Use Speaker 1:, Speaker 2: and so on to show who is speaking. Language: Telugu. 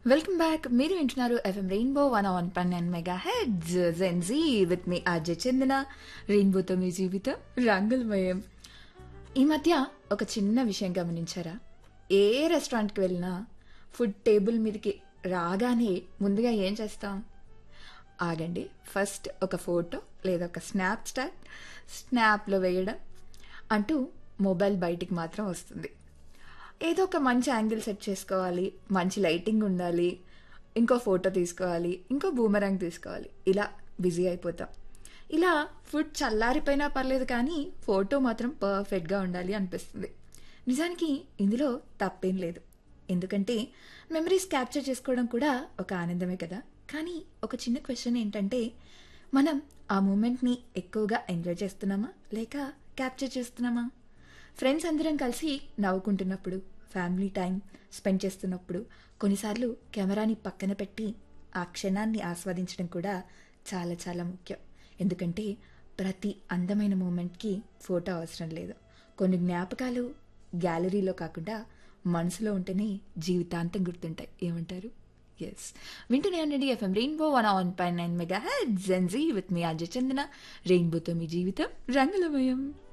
Speaker 1: వెల్కమ్ బ్యాక్ మీరు వింటున్నారు FM Rainbow one on fun and mega heads Gen Z with me Ajay Chandana రెయిన్బోతో మీ జీవితం రంగులమయం ఈ మధ్య ఒక చిన్న విషయం గమనించారా ఏ రెస్టారెంట్కి వెళ్ళినా ఫుడ్ టేబుల్ మీదకి రాగానే ముందుగా ఏం చేస్తాం ఆగండి ఫస్ట్ ఒక ఫోటో లేదా ఒక స్నాప్ స్టాట్ స్నాప్లో వేయడం అంటూ మొబైల్ బయటికి మాత్రం వస్తుంది ఏదో ఒక మంచి యాంగిల్ సెట్ చేసుకోవాలి మంచి లైటింగ్ ఉండాలి ఇంకో ఫోటో తీసుకోవాలి ఇంకో బూమరాంగ్ తీసుకోవాలి ఇలా బిజీ అయిపోతాం ఇలా ఫుడ్ చల్లారిపోయినా పర్లేదు కానీ ఫోటో మాత్రం పర్ఫెక్ట్గా ఉండాలి అనిపిస్తుంది నిజానికి ఇందులో తప్పేం లేదు ఎందుకంటే మెమరీస్ క్యాప్చర్ చేసుకోవడం కూడా ఒక ఆనందమే కదా కానీ ఒక చిన్న క్వశ్చన్ ఏంటంటే మనం ఆ మూమెంట్ని ఎక్కువగా ఎంజాయ్ చేస్తున్నామా లేక క్యాప్చర్ చేస్తున్నామా ఫ్రెండ్స్ అందరం కలిసి నవ్వుకుంటున్నప్పుడు ఫ్యామిలీ టైం స్పెండ్ చేస్తున్నప్పుడు కొన్నిసార్లు కెమెరాని పక్కన పెట్టి ఆ క్షణాన్ని ఆస్వాదించడం కూడా చాలా చాలా ముఖ్యం ఎందుకంటే ప్రతి అందమైన మూమెంట్కి ఫోటో అవసరం లేదు కొన్ని జ్ఞాపకాలు గ్యాలరీలో కాకుండా మనసులో ఉంటేనే జీవితాంతం గుర్తుంటాయి ఏమంటారు ఎస్ వింటూనే ఉండండి FM Rainbow one on pie nine mega head Gen Z with me Ajay Chandana రెయిన్బోతో మీ జీవితం రంగులమయం